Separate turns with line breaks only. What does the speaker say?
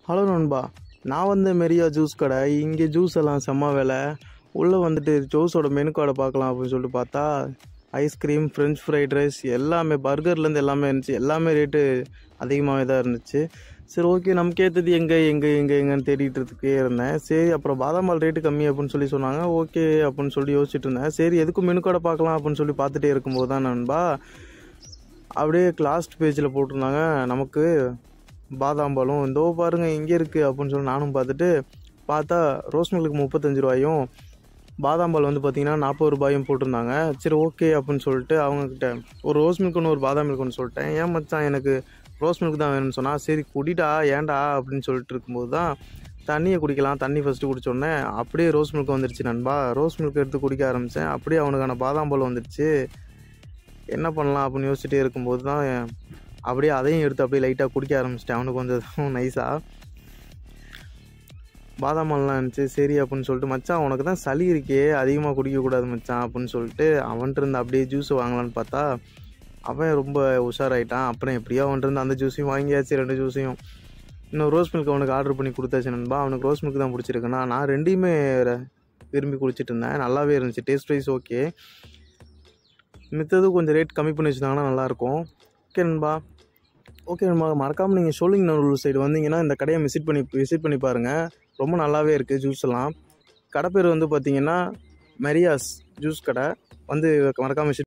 hello நண்பா நான் வந்த மெரியா ஜூஸ் கடை இங்கே ஜூஸ் எல்லாம் செம்ம விலை உள்ளே வந்துட்டு ஜூஸோட மெனு கார்டை பார்க்கலாம் அப்படின்னு சொல்லிட்டு பார்த்தா ஐஸ்கிரீம் ஃப்ரெஞ்ச் ஃப்ரைட் ரைஸ் எல்லாமே பர்கர்லேருந்து எல்லாமே இருந்துச்சு எல்லாமே ரேட்டு அதிகமாகவே தான் இருந்துச்சு சரி ஓகே நமக்கு ஏற்றது எங்கே எங்கே எங்கே எங்கன்னு தேடிட்டு இருக்கே இருந்தேன் சரி அப்புறம் பாதாம் பால் ரேட்டு கம்மி அப்படின்னு சொல்லி சொன்னாங்க ஓகே அப்படின்னு சொல்லி யோசிச்சுட்டு இருந்தேன் சரி எதுக்கும் மெனு கார்டை பார்க்கலாம் அப்படின்னு சொல்லி பார்த்துட்டே இருக்கும்போது தான் நண்பா அப்படியே லாஸ்ட் பேஜில் போட்டிருந்தாங்க நமக்கு பாதாம் பாலும் இந்தோ பாருங்க இங்கே இருக்குது அப்படின்னு சொல்லி நானும் பார்த்துட்டு பார்த்தா ரோஸ் மில்க்கு முப்பத்தஞ்சு ரூபாயும் பாதாம் பால் வந்து பார்த்தீங்கன்னா நாற்பது ரூபாயும் போட்டிருந்தாங்க சரி ஓகே அப்படின்னு சொல்லிட்டு அவங்கக்கிட்ட ஒரு ரோஸ் மில்க் ஒன்று ஒரு பாதாம் மில்க் ஒன்று சொல்லிட்டேன் ஏன் மச்சான் எனக்கு ரோஸ் மில்க் தான் வேணும்னு சொன்னால் சரி குடிடா ஏன்டா அப்படின்னு சொல்லிட்டு இருக்கும்போது தான் தண்ணியை குடிக்கலாம் தண்ணி ஃபஸ்ட்டு குடிச்சோடனே அப்படியே ரோஸ் மில்க் வந்துருச்சு நண்பா ரோஸ் மில்க் எடுத்து குடிக்க ஆரம்பித்தேன் அப்படியே அவனுக்கான பாதாம் பால் வந்துருச்சு என்ன பண்ணலாம் அப்படின்னு யோசிச்சுட்டே இருக்கும்போது தான் அப்படியே அதையும் எடுத்து அப்படியே லைட்டாக குடிக்க ஆரம்பிச்சிட்டேன் அவனுக்கு கொஞ்சம் நைஸாக பாதாம் பால்லாம் இருந்துச்சு சரி அப்படின்னு சொல்லிட்டு மச்சான் உனக்கு தான் சளி இருக்கே அதிகமாக குடிக்கக்கூடாது மச்சான் அப்படின்னு சொல்லிட்டு அவன்கிட்ட இருந்து அப்படியே ஜூஸ் வாங்கலான்னு பார்த்தா அவன் ரொம்ப உஷாராயிட்டான் அப்புறம் எப்படியோ அவன்கிட்ட இருந்து அந்த ஜூஸையும் வாங்கியாச்சு ரெண்டு ஜூஸையும் இன்னும் ரோஸ் மில்க் அவனுக்கு ஆர்டர் பண்ணி கொடுத்தாச்சு நண்பா அவனுக்கு ரோஸ் மில்க் தான் பிடிச்சிருக்குண்ணா நான் ரெண்டையுமே ர- விரும்பி குடிச்சிட்டு இருந்தேன் நல்லாவே இருந்துச்சு டேஸ்ட் வைஸ் ஓகே மித்தது கொஞ்சம் ரேட் கம்மி பண்ணி வச்சுருந்தாங்கன்னா நல்லாயிருக்கும் ஓகே நண்பா ஓகே நண்பா மறக்காமல் நீங்கள் ஷோலிங் சைடு வந்தீங்கன்னா இந்த கடையை விசிட் பண்ணி விசிட் பண்ணி பாருங்கள் ரொம்ப நல்லாவே இருக்குது ஜூஸ் எல்லாம் கடை பேர் வந்து பார்த்தீங்கன்னா மெரியாஸ் ஜூஸ் கடை வந்து மறக்காமல் விசிட்